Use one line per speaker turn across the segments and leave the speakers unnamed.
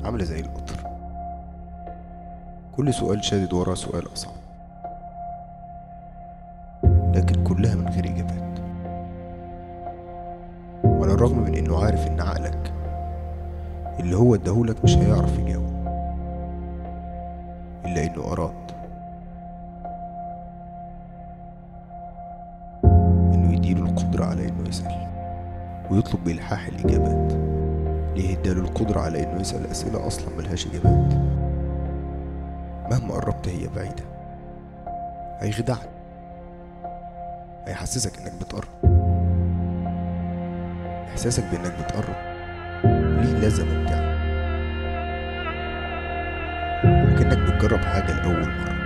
عاملة زي القطر كل سؤال شادد وراه سؤال أصعب لكن كلها من غير إجابات وعلى الرغم من إنه عارف إن عقلك اللي هو اداهولك مش هيعرف يجاوب إلا إنه أراد إنه يديله القدرة على إنه يسأل ويطلب بإلحاح الإجابات ليه اداله القدرة على إنه يسأل أسئلة أصلا ملهاش إجابات مهما قربت هي بعيدة هيخدعك هيحسسك إنك بتقرب إحساسك بإنك بتقرب ليه لازمة ممتعة كأنك بتجرب حاجة لأول مرة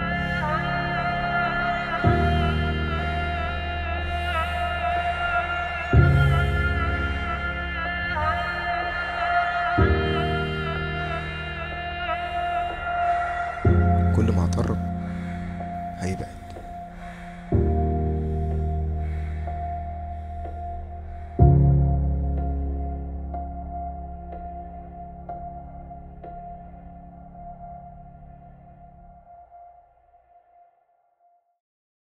كل ما هتقرب هيبعد